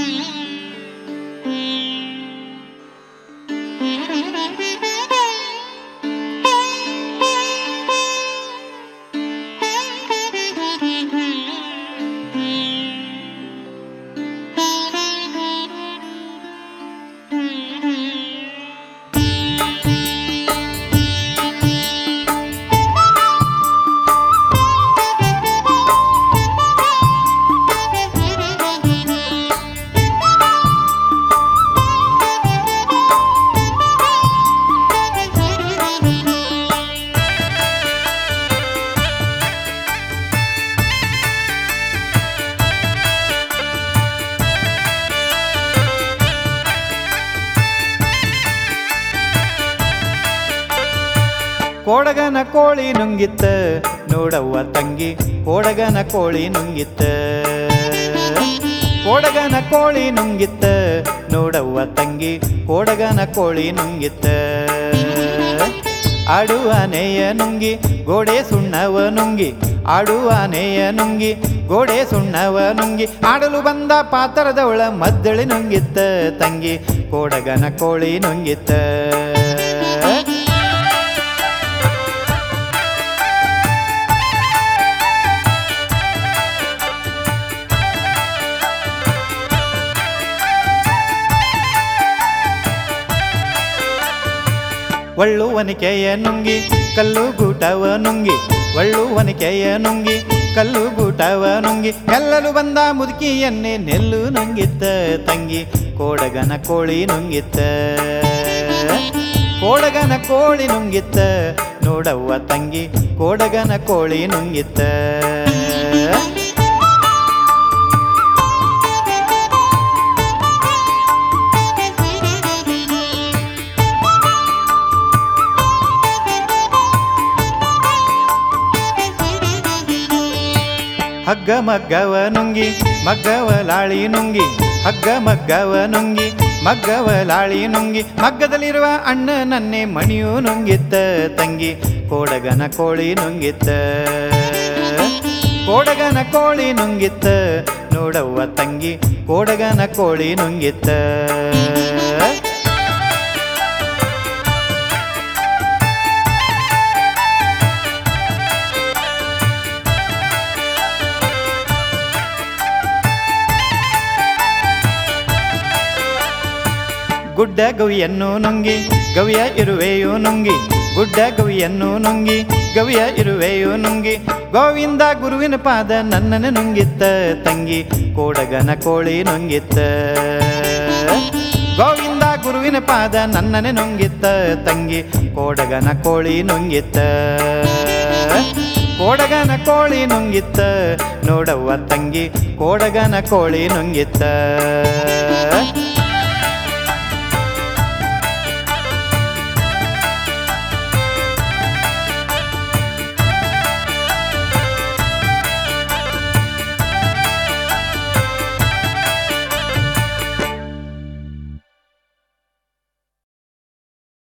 ಕೋಡಗನ ಕೋಳಿ ನುಂಗಿತ್ತ ನೋಡವ್ವ ತಂಗಿ ಕೋಡಗನ ಕೋಳಿ ನುಂಗಿತ್ತ ಕೋಡಗನ ಕೋಳಿ ನುಂಗಿತ್ತ ನೋಡವ್ವ ತಂಗಿ ಕೋಡಗನ ಕೋಳಿ ನುಂಗಿತ್ತ ಆಡುವಾನೆಯ ನುಂಗಿ ಗೋಡೆ ಸುಣ್ಣವ ನುಂಗಿ ಆಡುವಾನೆಯ ನುಂಗಿ ಗೋಡೆ ಸುಣ್ಣವ ನುಂಗಿ ಆಡಲು ಬಂದ ಪಾತ್ರದವಳ ಮದ್ದಳಿ ನುಂಗಿತ್ತ ತಂಗಿ ಕೋಡಗನ ಕೋಳಿ ನುಂಗಿತ್ತ ಒಳ್ಳುವನಿಕೆಯ ನುಂಗಿ ಕಲ್ಲು ಗೂಟವ ನುಂಗಿ ಒಳ್ಳುವನಿಕೆಯ ನುಂಗಿ ಕಲ್ಲು ಗೂಟವ ನುಂಗಿ ಕಲ್ಲಲು ಬಂದ ಮುದುಕಿಯನ್ನೇ ನೆಲ್ಲು ನುಂಗಿತ್ತ ತಂಗಿ ಕೋಡಗನ ಕೋಳಿ ನುಂಗಿತ್ತ ಕೋಡಗನ ಕೋಳಿ ನುಂಗಿತ್ತ ನೋಡವ್ವ ತಂಗಿ ಕೋಡಗನ ಕೋಳಿ ನುಂಗಿತ್ತ ಹಗ್ಗ ಮಗ್ಗವ ನುಂಗಿ ಮಗ್ಗವ ಲಾಳಿ ನುಂಗಿ ಹಗ್ಗ ಮಗ್ಗವ ನುಂಗಿ ಮಗ್ಗವ ಲಾಳಿ ನುಂಗಿ ಮಗ್ಗದಲ್ಲಿರುವ ಅಣ್ಣ ನನ್ನೆ ಮಣಿಯು ನುಂಗಿತ್ತ ತಂಗಿ ಕೋಡಗನ ಕೋಳಿ ನುಂಗಿತ್ತ ಕೋಡಗನ ಕೋಳಿ ನುಂಗಿತ್ತ ನೋಡವ್ವ ತಂಗಿ ಕೋಡಗನ ಕೋಳಿ ನುಂಗಿತ್ತ ಗುಡ್ಡ ಗವಿಯನ್ನು ನುಂಗಿ ಗವಿಯ ಇರುವೆಯು ನುಂಗಿ ಗುಡ್ಡ ಗವಿಯನ್ನು ನುಂಗಿ ಗವಿಯ ಇರುವೆಯು ನುಂಗಿ ಗೋವಿಂದ ಗುರುವಿನ ಪಾದ ನನ್ನನ್ನು ನುಂಗಿತ್ತ ತಂಗಿ ಕೋಡಗನ ಕೋಳಿ ನುಂಗಿತ್ತ ಗೋವಿಂದ ಗುರುವಿನ ಪಾದ ನನ್ನನೆ ನುಂಗಿತ್ತ ತಂಗಿ ಕೋಡಗನ ಕೋಳಿ ನುಂಗಿತ್ತ ಕೋಡಗನ ಕೋಳಿ ನುಂಗಿತ್ತ ನೋಡವ್ವ ತಂಗಿ ಕೋಡಗನ ಕೋಳಿ ನುಂಗಿತ್ತ